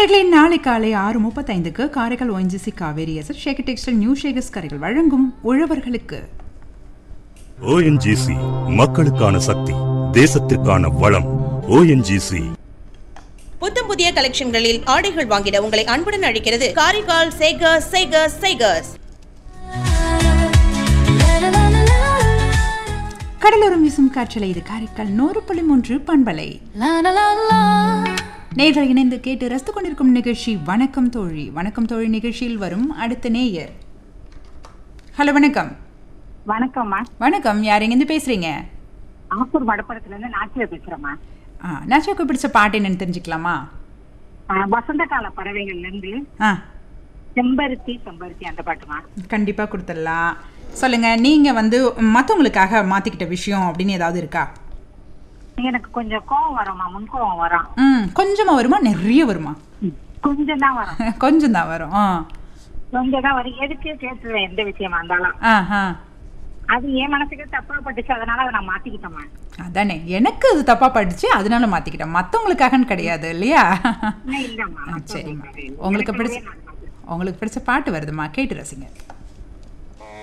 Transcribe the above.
நேர்களே நாளை காலை ஆறு முப்பத்தைந்துக்கு Karaikal ONGC Kaveri S Shekar textile new Shekars கரைகள் வழங்கும் உழவர்களுக்கு ஓஎன்ஜிசி மக்களுக்கான சக்தி தேசத்திற்கான வளம் ஓஎன்ஜிசி புத்தம் புதிய கலெக்ஷன்களில் ஆடைகள் வாங்கிட உங்களை அன்புடன் அழைக்கிறது காரைக்கால் சேகர்ஸ் சேகர்ஸ் சேகர்ஸ் கடலோரம் வீசும் காற்றலை இது காரைக்கால் நூறு புள்ளி மூன்று பண்பலை நேர்கள் இணைந்து கேட்டு ரசித்து கொண்டிருக்கும் நிகழ்ச்சி வணக்கம் தோழி வணக்கம் தோழி நிகழ்ச்சியில் வரும் அடுத்த நேயர் ஹலோ வணக்கம் வணக்கம்மா வணக்கம் யார் எங்கேருந்து பேசுறீங்க ஆக்கூர் மடப்படத்துல இருந்து நாச்சியா பேசுறேம்மா ஆ நாச்சாக்கு பிடிச்ச பாட்டு என்னன்னு தெரிஞ்சுக்கலாமா ஆஹ் வசந்த கால பறவைகள்ல இருந்து ஆ செம்பருத்தி செம்பருத்தி அந்த பாட்டுமா கண்டிப்பாக கொடுத்துடலாம் சொல்லுங்க நீங்க வந்து மற்றவங்களுக்காக மாத்திக்கிட்ட விஷயம் அப்படின்னு ஏதாவது இருக்கா எனக்கு கொஞ்சம் கோவம் வரும்மா முன் கோவம் வரும் ம் கொஞ்சமா வருமா நிறைய வருமா கொஞ்சம் தான் வரும் கொஞ்சம் தான் வரும் ஆ கொஞ்சம் தான் வரும் எதுக்கு கேட்டுருவேன் எந்த விஷயமா இருந்தாலும் ஆ ஆ அது என் மனசுக்கு தப்பா பட்டுச்சு அதனால அதை நான் மாத்திக்கிட்டேம்மா அதானே எனக்கு அது தப்பா படிச்சு அதனால மாத்திக்கிட்டேன் மற்றவங்களுக்காகன்னு கிடையாது இல்லையா இன்னும் இல்லம்மா ஆ, சரிம்மா மத்தவங்களுக்காக இல்ல. உங்களுக்கு எனக்காகவே பிடிச்ச நான் மாத்திக்கிட்டேன். உங்களுக்கு பிடிச்ச பாட்டு வருதுமா கேட்டு ரசிங்க